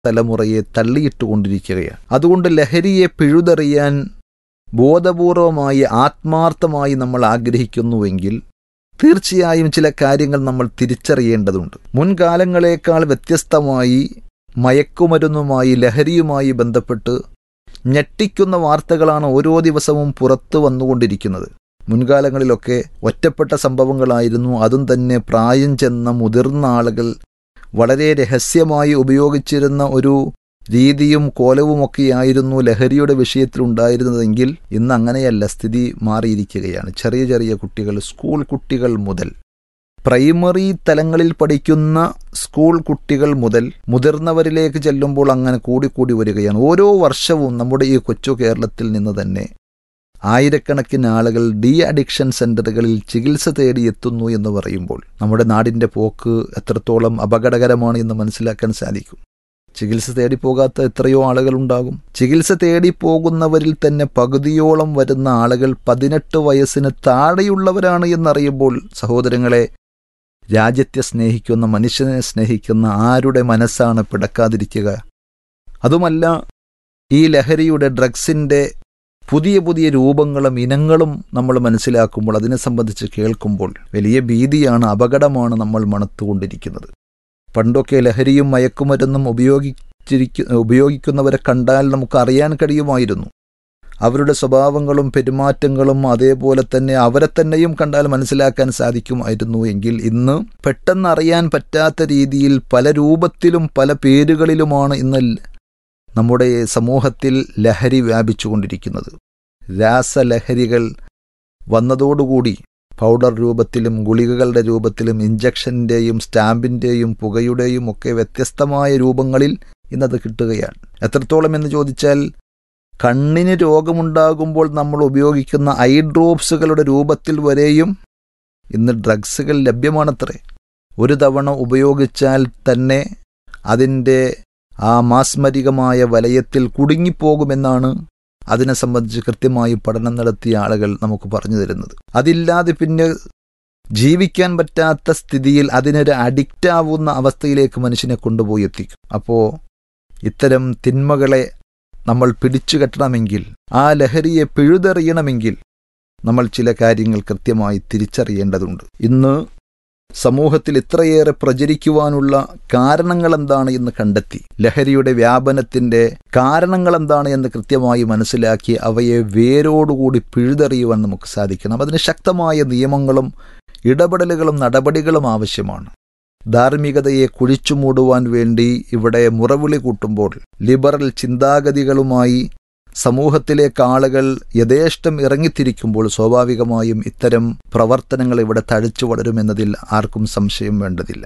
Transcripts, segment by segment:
തലമുറയെ തള്ളിയിട്ടുകൊണ്ടിരിക്കുകയാണ് അതുകൊണ്ട് ലഹരിയെ പിഴുതെറിയാൻ ബോധപൂർവമായി ആത്മാർത്ഥമായി നമ്മൾ ആഗ്രഹിക്കുന്നുവെങ്കിൽ തീർച്ചയായും ചില കാര്യങ്ങൾ നമ്മൾ തിരിച്ചറിയേണ്ടതുണ്ട് മുൻകാലങ്ങളേക്കാൾ വ്യത്യസ്തമായി മയക്കുമരുന്നുമായി ലഹരിയുമായി ബന്ധപ്പെട്ട് ഞെട്ടിക്കുന്ന വാർത്തകളാണ് ഓരോ ദിവസവും പുറത്തു വന്നുകൊണ്ടിരിക്കുന്നത് മുൻകാലങ്ങളിലൊക്കെ ഒറ്റപ്പെട്ട സംഭവങ്ങളായിരുന്നു അതും തന്നെ പ്രായം ചെന്ന മുതിർന്ന ആളുകൾ വളരെ രഹസ്യമായി ഉപയോഗിച്ചിരുന്ന ഒരു രീതിയും കോലവുമൊക്കെയായിരുന്നു ലഹരിയുടെ വിഷയത്തിൽ ഉണ്ടായിരുന്നതെങ്കിൽ ഇന്ന് അങ്ങനെയല്ല സ്ഥിതി മാറിയിരിക്കുകയാണ് ചെറിയ ചെറിയ കുട്ടികൾ സ്കൂൾ കുട്ടികൾ മുതൽ പ്രൈമറി തലങ്ങളിൽ പഠിക്കുന്ന സ്കൂൾ കുട്ടികൾ മുതൽ മുതിർന്നവരിലേക്ക് ചെല്ലുമ്പോൾ അങ്ങനെ കൂടിക്കൂടി വരികയാണ് ഓരോ വർഷവും നമ്മുടെ ഈ കൊച്ചു കേരളത്തിൽ നിന്ന് തന്നെ ആയിരക്കണക്കിന് ആളുകൾ ഡി അഡിക്ഷൻ സെന്ററുകളിൽ ചികിത്സ തേടി എത്തുന്നു എന്ന് പറയുമ്പോൾ നമ്മുടെ നാടിന്റെ പോക്ക് എത്രത്തോളം അപകടകരമാണ് എന്ന് മനസ്സിലാക്കാൻ സാധിക്കും ചികിത്സ തേടി പോകാത്ത എത്രയോ ആളുകൾ ഉണ്ടാകും ചികിത്സ തേടി പോകുന്നവരിൽ തന്നെ പകുതിയോളം വരുന്ന ആളുകൾ പതിനെട്ട് വയസ്സിന് താഴെയുള്ളവരാണ് എന്നറിയുമ്പോൾ സഹോദരങ്ങളെ രാജ്യത്തെ സ്നേഹിക്കുന്ന മനുഷ്യനെ സ്നേഹിക്കുന്ന ആരുടെ മനസ്സാണ് പിടക്കാതിരിക്കുക അതുമല്ല ഈ ലഹരിയുടെ ഡ്രഗ്സിൻ്റെ പുതിയ പുതിയ രൂപങ്ങളും ഇനങ്ങളും നമ്മൾ മനസ്സിലാക്കുമ്പോൾ അതിനെ സംബന്ധിച്ച് കേൾക്കുമ്പോൾ വലിയ ഭീതിയാണ് അപകടമാണ് നമ്മൾ മണത്തുകൊണ്ടിരിക്കുന്നത് പണ്ടൊക്കെ ലഹരിയും മയക്കുമരുന്നും ഉപയോഗിച്ചിരിക്കു ഉപയോഗിക്കുന്നവരെ കണ്ടാൽ നമുക്ക് അറിയാൻ കഴിയുമായിരുന്നു അവരുടെ സ്വഭാവങ്ങളും പെരുമാറ്റങ്ങളും അതേപോലെ തന്നെ അവരെ തന്നെയും കണ്ടാൽ മനസ്സിലാക്കാൻ സാധിക്കുമായിരുന്നു എങ്കിൽ ഇന്ന് പെട്ടെന്ന് അറിയാൻ പറ്റാത്ത രീതിയിൽ പല രൂപത്തിലും പല പേരുകളിലുമാണ് ഇന്ന് നമ്മുടെ സമൂഹത്തിൽ ലഹരി വ്യാപിച്ചുകൊണ്ടിരിക്കുന്നത് രാസലഹരികൾ വന്നതോടുകൂടി പൗഡർ രൂപത്തിലും ഗുളികകളുടെ രൂപത്തിലും ഇഞ്ചക്ഷൻ്റെയും സ്റ്റാമ്പിൻ്റെയും പുകയുടെയും ഒക്കെ വ്യത്യസ്തമായ രൂപങ്ങളിൽ ഇന്നത് കിട്ടുകയാണ് എത്രത്തോളം എന്ന് ചോദിച്ചാൽ കണ്ണിന് രോഗമുണ്ടാകുമ്പോൾ നമ്മൾ ഉപയോഗിക്കുന്ന ഐ ഡ്രോപ്സുകളുടെ രൂപത്തിൽ വരെയും ഇന്ന് ഡ്രഗ്സുകൾ ലഭ്യമാണത്രേ ഒരു തവണ ഉപയോഗിച്ചാൽ തന്നെ അതിൻ്റെ ആ മാസ്മരികമായ വലയത്തിൽ കുടുങ്ങിപ്പോകുമെന്നാണ് അതിനെ സംബന്ധിച്ച് കൃത്യമായി പഠനം നടത്തിയ ആളുകൾ നമുക്ക് പറഞ്ഞു തരുന്നത് അതില്ലാതെ പിന്നെ ജീവിക്കാൻ പറ്റാത്ത സ്ഥിതിയിൽ അതിനൊരു അഡിക്റ്റ് ആവുന്ന അവസ്ഥയിലേക്ക് മനുഷ്യനെ കൊണ്ടുപോയി എത്തിക്കും അപ്പോൾ ഇത്തരം തിന്മകളെ നമ്മൾ പിടിച്ചു കെട്ടണമെങ്കിൽ ആ ലഹരിയെ പിഴുതെറിയണമെങ്കിൽ നമ്മൾ ചില കാര്യങ്ങൾ കൃത്യമായി തിരിച്ചറിയേണ്ടതുണ്ട് ഇന്ന് സമൂഹത്തിൽ ഇത്രയേറെ പ്രചരിക്കുവാനുള്ള കാരണങ്ങൾ എന്താണ് എന്ന് കണ്ടെത്തി ലഹരിയുടെ വ്യാപനത്തിന്റെ കാരണങ്ങൾ എന്താണ് എന്ന് കൃത്യമായി മനസ്സിലാക്കി അവയെ വേരോടുകൂടി പിഴുതെറിയുവാൻ നമുക്ക് സാധിക്കണം അതിന് ശക്തമായ നിയമങ്ങളും ഇടപെടലുകളും നടപടികളും ആവശ്യമാണ് ധാർമ്മികതയെ കുഴിച്ചുമൂടുവാൻ വേണ്ടി ഇവിടെ മുറവിളി കൂട്ടുമ്പോൾ ലിബറൽ ചിന്താഗതികളുമായി സമൂഹത്തിലേക്ക് ആളുകൾ യഥേഷ്ടം ഇറങ്ങിത്തിരിക്കുമ്പോൾ സ്വാഭാവികമായും ഇത്തരം പ്രവർത്തനങ്ങൾ ഇവിടെ തഴച്ചു വളരുമെന്നതിൽ ആർക്കും സംശയം വേണ്ടതില്ല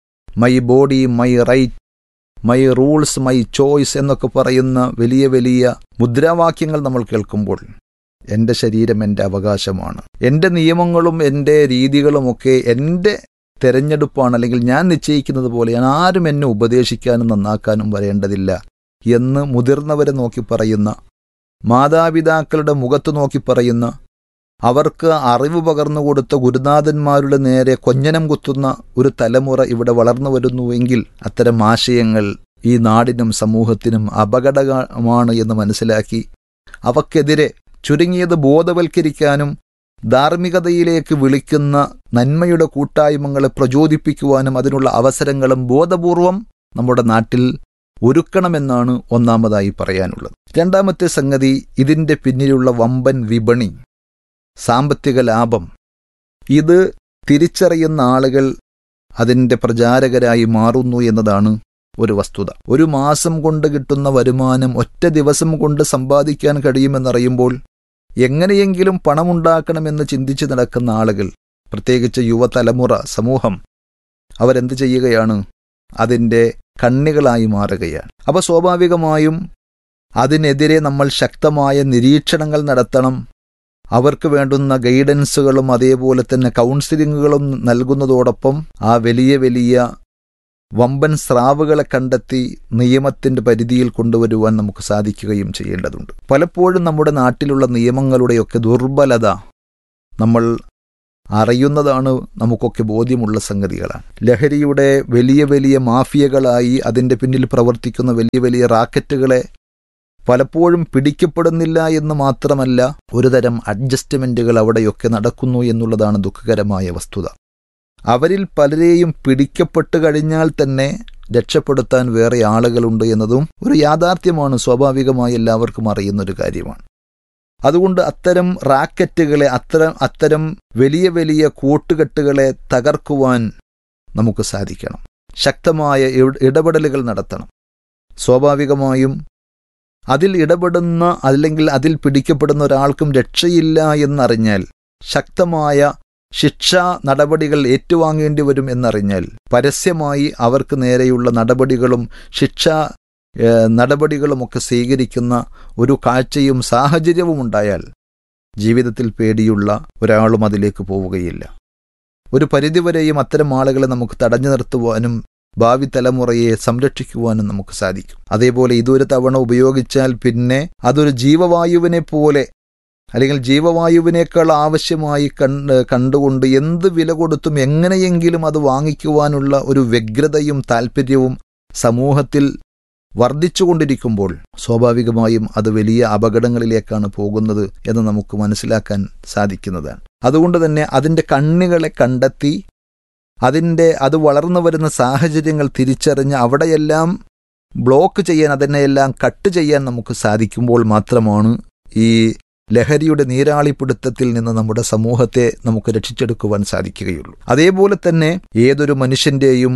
my body my right my rules my choice എന്നൊക്കെ പറയുന്ന വലിയ വലിയ മുദ്രാവാക്യങ്ങൾ നമ്മൾ കേൾക്കുമ്പോൾ എൻ്റെ ശരീരം എൻ്റെ അവകാശമാണ് എൻ്റെ നിയമങ്ങളും എൻ്റെ രീതികളുമൊക്കെ എൻ്റെ തെരഞ്ഞെടുപ്പാണ് അല്ലെങ്കിൽ ഞാൻ നിശ്ചയിക്കുന്നത് പോലെയാണ് ആരും എന്നെ ഉപദേശിക്കാനും നന്നാക്കാനും വരേണ്ടതില്ല എന്ന് മുതിർന്നവരെ നോക്കി പറയുന്ന മാതാപിതാക്കളുടെ മുഖത്ത് നോക്കി പറയുന്ന അവർക്ക് അറിവ് പകർന്നു കൊടുത്ത ഗുരുനാഥന്മാരുടെ നേരെ കൊഞ്ഞനം കുത്തുന്ന ഒരു തലമുറ ഇവിടെ വളർന്നു വരുന്നുവെങ്കിൽ അത്തരം ആശയങ്ങൾ ഈ നാടിനും സമൂഹത്തിനും അപകടമാണ് എന്ന് മനസ്സിലാക്കി അവക്കെതിരെ ചുരുങ്ങിയത് ബോധവൽക്കരിക്കാനും ധാർമ്മികതയിലേക്ക് വിളിക്കുന്ന നന്മയുടെ കൂട്ടായ്മകളെ പ്രചോദിപ്പിക്കുവാനും അതിനുള്ള അവസരങ്ങളും ബോധപൂർവം നമ്മുടെ നാട്ടിൽ ഒരുക്കണമെന്നാണ് ഒന്നാമതായി പറയാനുള്ളത് രണ്ടാമത്തെ സംഗതി ഇതിൻ്റെ പിന്നിലുള്ള വമ്പൻ വിപണി സാമ്പത്തിക ലാഭം ഇത് തിരിച്ചറിയുന്ന ആളുകൾ അതിൻ്റെ പ്രചാരകരായി മാറുന്നു എന്നതാണ് ഒരു വസ്തുത ഒരു മാസം കൊണ്ട് കിട്ടുന്ന വരുമാനം ഒറ്റ ദിവസം കൊണ്ട് സമ്പാദിക്കാൻ കഴിയുമെന്നറിയുമ്പോൾ എങ്ങനെയെങ്കിലും പണമുണ്ടാക്കണമെന്ന് ചിന്തിച്ച് നടക്കുന്ന ആളുകൾ പ്രത്യേകിച്ച് യുവതലമുറ സമൂഹം അവരെന്ത് ചെയ്യുകയാണ് അതിൻ്റെ കണ്ണികളായി മാറുകയാണ് അപ്പോൾ സ്വാഭാവികമായും അതിനെതിരെ നമ്മൾ ശക്തമായ നിരീക്ഷണങ്ങൾ നടത്തണം അവർക്ക് വേണ്ടുന്ന ഗൈഡൻസുകളും അതേപോലെ തന്നെ കൗൺസിലിങ്ങുകളും നൽകുന്നതോടൊപ്പം ആ വലിയ വലിയ വമ്പൻ സ്രാവുകളെ കണ്ടെത്തി നിയമത്തിന്റെ പരിധിയിൽ കൊണ്ടുവരുവാൻ നമുക്ക് സാധിക്കുകയും ചെയ്യേണ്ടതുണ്ട് പലപ്പോഴും നമ്മുടെ നാട്ടിലുള്ള നിയമങ്ങളുടെയൊക്കെ ദുർബലത നമ്മൾ അറിയുന്നതാണ് നമുക്കൊക്കെ ബോധ്യമുള്ള സംഗതികളാണ് ലഹരിയുടെ വലിയ വലിയ മാഫിയകളായി അതിൻ്റെ പിന്നിൽ പ്രവർത്തിക്കുന്ന വലിയ വലിയ റാക്കറ്റുകളെ പലപ്പോഴും പിടിക്കപ്പെടുന്നില്ല എന്ന് മാത്രമല്ല ഒരുതരം അഡ്ജസ്റ്റ്മെൻറ്റുകൾ അവിടെയൊക്കെ നടക്കുന്നു എന്നുള്ളതാണ് ദുഃഖകരമായ വസ്തുത അവരിൽ പലരെയും പിടിക്കപ്പെട്ട് കഴിഞ്ഞാൽ തന്നെ രക്ഷപ്പെടുത്താൻ വേറെ ആളുകളുണ്ട് എന്നതും ഒരു യാഥാർത്ഥ്യമാണ് സ്വാഭാവികമായി എല്ലാവർക്കും അറിയുന്നൊരു കാര്യമാണ് അതുകൊണ്ട് അത്തരം റാക്കറ്റുകളെ അത്തരം അത്തരം വലിയ വലിയ കൂട്ടുകെട്ടുകളെ തകർക്കുവാൻ നമുക്ക് സാധിക്കണം ശക്തമായ ഇടപെടലുകൾ നടത്തണം സ്വാഭാവികമായും അതിൽ ഇടപെടുന്ന അല്ലെങ്കിൽ അതിൽ പിടിക്കപ്പെടുന്ന ഒരാൾക്കും രക്ഷയില്ല എന്നറിഞ്ഞാൽ ശക്തമായ ശിക്ഷാ നടപടികൾ ഏറ്റുവാങ്ങേണ്ടി വരും എന്നറിഞ്ഞാൽ പരസ്യമായി അവർക്ക് നേരെയുള്ള നടപടികളും ശിക്ഷാ നടപടികളുമൊക്കെ സ്വീകരിക്കുന്ന ഒരു കാഴ്ചയും സാഹചര്യവും ഉണ്ടായാൽ ജീവിതത്തിൽ പേടിയുള്ള ഒരാളും അതിലേക്ക് പോവുകയില്ല ഒരു പരിധിവരെയും അത്തരം ആളുകളെ നമുക്ക് തടഞ്ഞു നിർത്തുവാനും ഭാവി തലമുറയെ സംരക്ഷിക്കുവാനും നമുക്ക് സാധിക്കും അതേപോലെ ഇതൊരു തവണ ഉപയോഗിച്ചാൽ പിന്നെ അതൊരു ജീവവായുവിനെ പോലെ അല്ലെങ്കിൽ ജീവവായുവിനേക്കാൾ ആവശ്യമായി കണ്ട് കണ്ടുകൊണ്ട് എന്ത് വില കൊടുത്തും എങ്ങനെയെങ്കിലും അത് വാങ്ങിക്കുവാനുള്ള ഒരു വ്യഗ്രതയും താല്പര്യവും സമൂഹത്തിൽ വർദ്ധിച്ചുകൊണ്ടിരിക്കുമ്പോൾ സ്വാഭാവികമായും അത് വലിയ അപകടങ്ങളിലേക്കാണ് പോകുന്നത് എന്ന് നമുക്ക് മനസ്സിലാക്കാൻ സാധിക്കുന്നതാണ് അതുകൊണ്ട് തന്നെ അതിൻ്റെ കണ്ണുകളെ കണ്ടെത്തി അതിൻ്റെ അത് വളർന്നു വരുന്ന സാഹചര്യങ്ങൾ തിരിച്ചറിഞ്ഞ് അവിടെയെല്ലാം ബ്ലോക്ക് ചെയ്യാൻ അതിനെയെല്ലാം കട്ട് ചെയ്യാൻ നമുക്ക് സാധിക്കുമ്പോൾ മാത്രമാണ് ഈ ലഹരിയുടെ നീരാളിപ്പിടുത്തത്തിൽ നിന്ന് നമ്മുടെ സമൂഹത്തെ നമുക്ക് രക്ഷിച്ചെടുക്കുവാൻ സാധിക്കുകയുള്ളൂ അതേപോലെ തന്നെ ഏതൊരു മനുഷ്യൻ്റെയും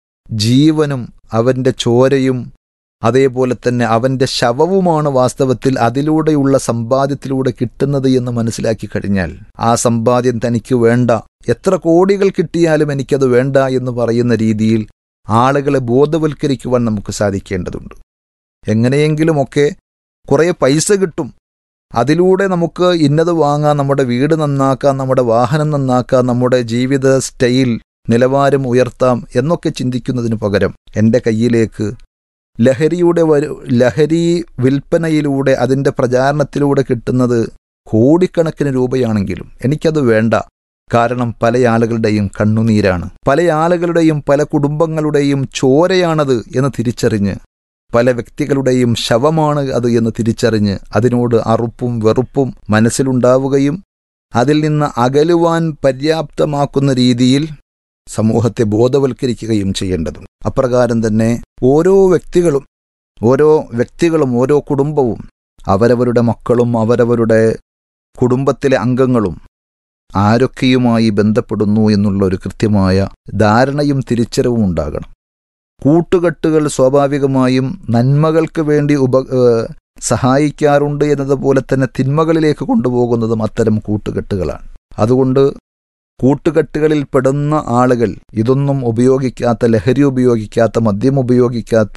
ജീവനും അവൻ്റെ ചോരയും അതേപോലെ തന്നെ അവൻ്റെ ശവവുമാണ് വാസ്തവത്തിൽ അതിലൂടെയുള്ള സമ്പാദ്യത്തിലൂടെ കിട്ടുന്നത് എന്ന് മനസ്സിലാക്കി കഴിഞ്ഞാൽ ആ സമ്പാദ്യം തനിക്ക് വേണ്ട എത്ര കോടികൾ കിട്ടിയാലും എനിക്കത് വേണ്ട എന്ന് പറയുന്ന രീതിയിൽ ആളുകളെ ബോധവൽക്കരിക്കുവാൻ നമുക്ക് സാധിക്കേണ്ടതുണ്ട് എങ്ങനെയെങ്കിലുമൊക്കെ കുറേ പൈസ കിട്ടും അതിലൂടെ നമുക്ക് ഇന്നത് വാങ്ങാം നമ്മുടെ വീട് നന്നാക്കാം നമ്മുടെ വാഹനം നന്നാക്കാം നമ്മുടെ ജീവിത സ്റ്റൈൽ നിലവാരം ഉയർത്താം എന്നൊക്കെ ചിന്തിക്കുന്നതിന് പകരം എൻ്റെ കയ്യിലേക്ക് ലഹരിയുടെ ലഹരി വിൽപ്പനയിലൂടെ അതിൻ്റെ പ്രചാരണത്തിലൂടെ കിട്ടുന്നത് കോടിക്കണക്കിന് രൂപയാണെങ്കിലും എനിക്കത് വേണ്ട കാരണം പല ആളുകളുടെയും കണ്ണുനീരാണ് പല ആളുകളുടെയും പല കുടുംബങ്ങളുടെയും ചോരയാണത് എന്ന് തിരിച്ചറിഞ്ഞ് പല വ്യക്തികളുടെയും ശവമാണ് അത് എന്ന് തിരിച്ചറിഞ്ഞ് അതിനോട് അറുപ്പും വെറുപ്പും മനസ്സിലുണ്ടാവുകയും അതിൽ നിന്ന് അകലുവാൻ പര്യാപ്തമാക്കുന്ന രീതിയിൽ സമൂഹത്തെ ബോധവൽക്കരിക്കുകയും ചെയ്യേണ്ടതുണ്ട് അപ്രകാരം തന്നെ ഓരോ വ്യക്തികളും ഓരോ വ്യക്തികളും ഓരോ കുടുംബവും അവരവരുടെ മക്കളും അവരവരുടെ കുടുംബത്തിലെ അംഗങ്ങളും ആരൊക്കെയുമായി ബന്ധപ്പെടുന്നു എന്നുള്ള ഒരു കൃത്യമായ ധാരണയും തിരിച്ചറിവും ഉണ്ടാകണം കൂട്ടുകെട്ടുകൾ സ്വാഭാവികമായും നന്മകൾക്ക് വേണ്ടി ഉപ സഹായിക്കാറുണ്ട് എന്നതുപോലെ തന്നെ തിന്മകളിലേക്ക് കൊണ്ടുപോകുന്നതും അത്തരം കൂട്ടുകെട്ടുകളാണ് അതുകൊണ്ട് കൂട്ടുകെട്ടുകളിൽ പെടുന്ന ആളുകൾ ഇതൊന്നും ഉപയോഗിക്കാത്ത ലഹരി ഉപയോഗിക്കാത്ത മദ്യം ഉപയോഗിക്കാത്ത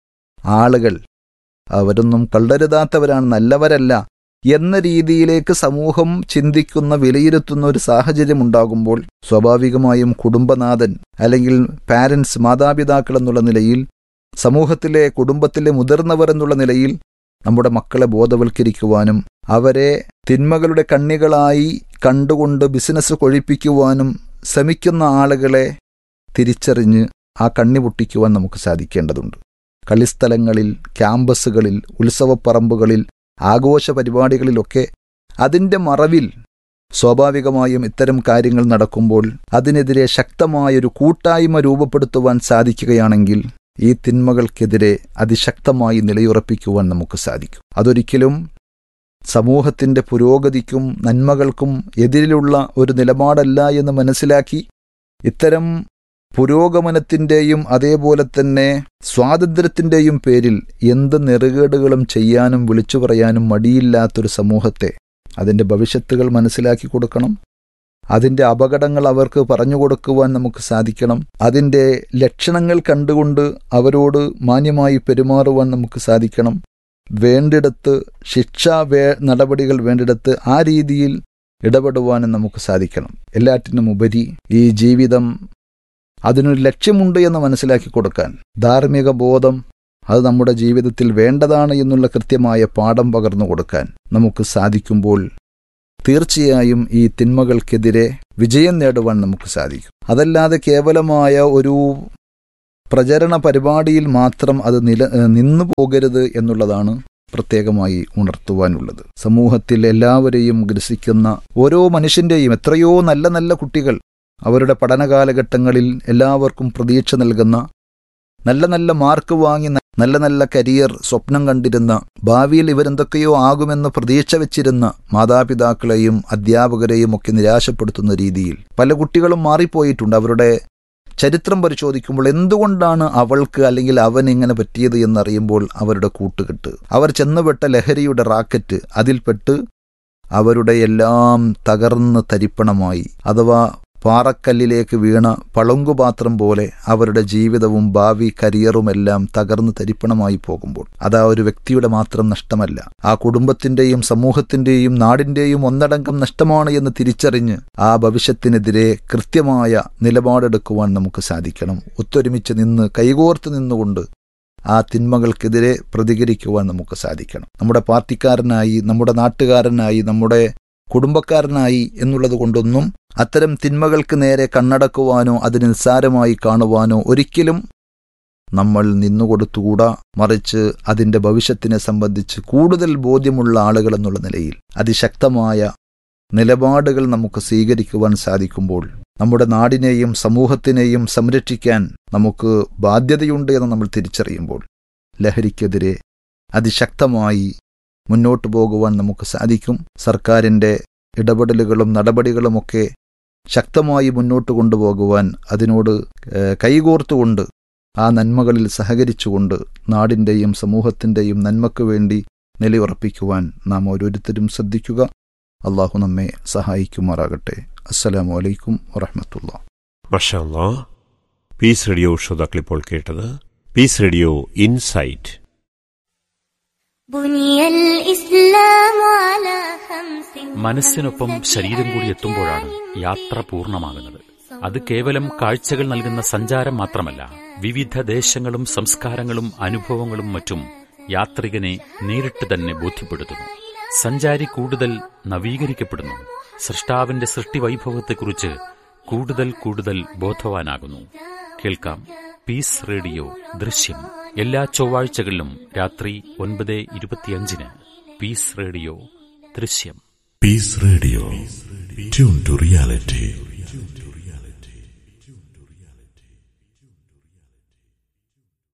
ആളുകൾ അവരൊന്നും കള്ളരുതാത്തവരാണ് നല്ലവരല്ല എന്ന രീതിയിലേക്ക് സമൂഹം ചിന്തിക്കുന്ന വിലയിരുത്തുന്ന ഒരു സാഹചര്യം ഉണ്ടാകുമ്പോൾ സ്വാഭാവികമായും കുടുംബനാഥൻ അല്ലെങ്കിൽ പാരൻസ് മാതാപിതാക്കൾ എന്നുള്ള നിലയിൽ സമൂഹത്തിലെ കുടുംബത്തിലെ മുതിർന്നവർ എന്നുള്ള നിലയിൽ നമ്മുടെ മക്കളെ ബോധവൽക്കരിക്കുവാനും അവരെ തിന്മകളുടെ കണ്ണികളായി കണ്ടുകൊണ്ട് ബിസിനസ് കൊഴിപ്പിക്കുവാനും ശ്രമിക്കുന്ന ആളുകളെ തിരിച്ചറിഞ്ഞ് ആ കണ്ണി പൊട്ടിക്കുവാൻ നമുക്ക് സാധിക്കേണ്ടതുണ്ട് കളിസ്ഥലങ്ങളിൽ ക്യാമ്പസുകളിൽ ഉത്സവപ്പറമ്പുകളിൽ ആഘോഷ പരിപാടികളിലൊക്കെ അതിൻ്റെ മറവിൽ സ്വാഭാവികമായും ഇത്തരം കാര്യങ്ങൾ നടക്കുമ്പോൾ അതിനെതിരെ ശക്തമായൊരു കൂട്ടായ്മ രൂപപ്പെടുത്തുവാൻ സാധിക്കുകയാണെങ്കിൽ ഈ തിന്മകൾക്കെതിരെ അതിശക്തമായി നിലയുറപ്പിക്കുവാൻ നമുക്ക് സാധിക്കും അതൊരിക്കലും സമൂഹത്തിൻ്റെ പുരോഗതിക്കും നന്മകൾക്കും എതിരിലുള്ള ഒരു നിലപാടല്ല എന്ന് മനസ്സിലാക്കി ഇത്തരം പുരോഗമനത്തിൻ്റെയും അതേപോലെ തന്നെ സ്വാതന്ത്ര്യത്തിൻ്റെയും പേരിൽ എന്ത് നെറുകേടുകളും ചെയ്യാനും വിളിച്ചു പറയാനും മടിയില്ലാത്തൊരു സമൂഹത്തെ അതിൻ്റെ ഭവിഷ്യത്തുകൾ മനസ്സിലാക്കി കൊടുക്കണം അതിൻ്റെ അപകടങ്ങൾ അവർക്ക് പറഞ്ഞു കൊടുക്കുവാൻ നമുക്ക് സാധിക്കണം അതിൻ്റെ ലക്ഷണങ്ങൾ കണ്ടുകൊണ്ട് അവരോട് മാന്യമായി പെരുമാറുവാൻ നമുക്ക് സാധിക്കണം വേണ്ടിടത്ത് ശിക്ഷാ വേ നടപടികൾ വേണ്ടിടത്ത് ആ രീതിയിൽ ഇടപെടുവാനും നമുക്ക് സാധിക്കണം എല്ലാറ്റിനും ഉപരി ഈ ജീവിതം അതിനൊരു ലക്ഷ്യമുണ്ട് എന്ന് മനസ്സിലാക്കി കൊടുക്കാൻ ധാർമ്മിക ബോധം അത് നമ്മുടെ ജീവിതത്തിൽ വേണ്ടതാണ് എന്നുള്ള കൃത്യമായ പാഠം പകർന്നു കൊടുക്കാൻ നമുക്ക് സാധിക്കുമ്പോൾ തീർച്ചയായും ഈ തിന്മകൾക്കെതിരെ വിജയം നേടുവാൻ നമുക്ക് സാധിക്കും അതല്ലാതെ കേവലമായ ഒരു പ്രചരണ പരിപാടിയിൽ മാത്രം അത് നില നിന്നു പോകരുത് എന്നുള്ളതാണ് പ്രത്യേകമായി ഉണർത്തുവാനുള്ളത് സമൂഹത്തിൽ എല്ലാവരെയും ഗ്രസിക്കുന്ന ഓരോ മനുഷ്യന്റെയും എത്രയോ നല്ല നല്ല കുട്ടികൾ അവരുടെ പഠന കാലഘട്ടങ്ങളിൽ എല്ലാവർക്കും പ്രതീക്ഷ നൽകുന്ന നല്ല നല്ല മാർക്ക് വാങ്ങി നല്ല നല്ല കരിയർ സ്വപ്നം കണ്ടിരുന്ന ഭാവിയിൽ ഇവരെന്തൊക്കെയോ ആകുമെന്ന് പ്രതീക്ഷ വെച്ചിരുന്ന മാതാപിതാക്കളെയും അധ്യാപകരെയും ഒക്കെ നിരാശപ്പെടുത്തുന്ന രീതിയിൽ പല കുട്ടികളും മാറിപ്പോയിട്ടുണ്ട് അവരുടെ ചരിത്രം പരിശോധിക്കുമ്പോൾ എന്തുകൊണ്ടാണ് അവൾക്ക് അല്ലെങ്കിൽ അവൻ ഇങ്ങനെ പറ്റിയത് എന്നറിയുമ്പോൾ അവരുടെ കൂട്ടുകെട്ട് അവർ ചെന്നുപെട്ട ലഹരിയുടെ റാക്കറ്റ് അതിൽപ്പെട്ട് അവരുടെ എല്ലാം തകർന്ന് തരിപ്പണമായി അഥവാ പാറക്കല്ലിലേക്ക് വീണ പളുങ്കുപാത്രം പോലെ അവരുടെ ജീവിതവും ഭാവി കരിയറുമെല്ലാം തകർന്ന് തരിപ്പണമായി പോകുമ്പോൾ അത് ആ ഒരു വ്യക്തിയുടെ മാത്രം നഷ്ടമല്ല ആ കുടുംബത്തിന്റെയും സമൂഹത്തിന്റെയും നാടിന്റെയും ഒന്നടങ്കം നഷ്ടമാണ് എന്ന് തിരിച്ചറിഞ്ഞ് ആ ഭവിഷ്യത്തിനെതിരെ കൃത്യമായ നിലപാടെടുക്കുവാൻ നമുക്ക് സാധിക്കണം ഒത്തൊരുമിച്ച് നിന്ന് കൈകോർത്ത് നിന്നുകൊണ്ട് ആ തിന്മകൾക്കെതിരെ പ്രതികരിക്കുവാൻ നമുക്ക് സാധിക്കണം നമ്മുടെ പാർട്ടിക്കാരനായി നമ്മുടെ നാട്ടുകാരനായി നമ്മുടെ കുടുംബക്കാരനായി എന്നുള്ളത് കൊണ്ടൊന്നും അത്തരം തിന്മകൾക്ക് നേരെ കണ്ണടക്കുവാനോ അത് നിസ്സാരമായി കാണുവാനോ ഒരിക്കലും നമ്മൾ നിന്നുകൊടുത്തുകൂടാ മറിച്ച് അതിന്റെ ഭവിഷ്യത്തിനെ സംബന്ധിച്ച് കൂടുതൽ ബോധ്യമുള്ള ആളുകൾ എന്നുള്ള നിലയിൽ അതിശക്തമായ നിലപാടുകൾ നമുക്ക് സ്വീകരിക്കുവാൻ സാധിക്കുമ്പോൾ നമ്മുടെ നാടിനെയും സമൂഹത്തിനെയും സംരക്ഷിക്കാൻ നമുക്ക് ബാധ്യതയുണ്ട് എന്ന് നമ്മൾ തിരിച്ചറിയുമ്പോൾ ലഹരിക്കെതിരെ അതിശക്തമായി മുന്നോട്ടു പോകുവാൻ നമുക്ക് സാധിക്കും സർക്കാരിൻ്റെ ഇടപെടലുകളും നടപടികളുമൊക്കെ ശക്തമായി മുന്നോട്ട് കൊണ്ടുപോകുവാൻ അതിനോട് കൈകോർത്തുകൊണ്ട് ആ നന്മകളിൽ സഹകരിച്ചുകൊണ്ട് നാടിൻ്റെയും സമൂഹത്തിൻ്റെയും നന്മയ്ക്ക് വേണ്ടി നിലയുറപ്പിക്കുവാൻ നാം ഓരോരുത്തരും ശ്രദ്ധിക്കുക അള്ളാഹു നമ്മെ സഹായിക്കുമാറാകട്ടെ അസ്സലാമു അലൈക്കും വറഹമത്തുള്ള മഷാല്ലാ പീസ് റേഡിയോ ശ്രോതാക്കളിപ്പോൾ കേട്ടത് പീസ് റേഡിയോ ഇൻസൈറ്റ് മനസ്സിനൊപ്പം ശരീരം കൂടി എത്തുമ്പോഴാണ് യാത്ര പൂർണ്ണമാകുന്നത് അത് കേവലം കാഴ്ചകൾ നൽകുന്ന സഞ്ചാരം മാത്രമല്ല വിവിധ ദേശങ്ങളും സംസ്കാരങ്ങളും അനുഭവങ്ങളും മറ്റും യാത്രികനെ നേരിട്ട് തന്നെ ബോധ്യപ്പെടുത്തുന്നു സഞ്ചാരി കൂടുതൽ നവീകരിക്കപ്പെടുന്നു സൃഷ്ടാവിന്റെ സൃഷ്ടി വൈഭവത്തെക്കുറിച്ച് കൂടുതൽ കൂടുതൽ ബോധവാനാകുന്നു കേൾക്കാം പീസ് റേഡിയോ ദൃശ്യം എല്ലാ ചൊവ്വാഴ്ചകളിലും രാത്രി ഒൻപത് ഇരുപത്തിയഞ്ചിന് പീസ് റേഡിയോ ദൃശ്യം Peace Radio tune to reality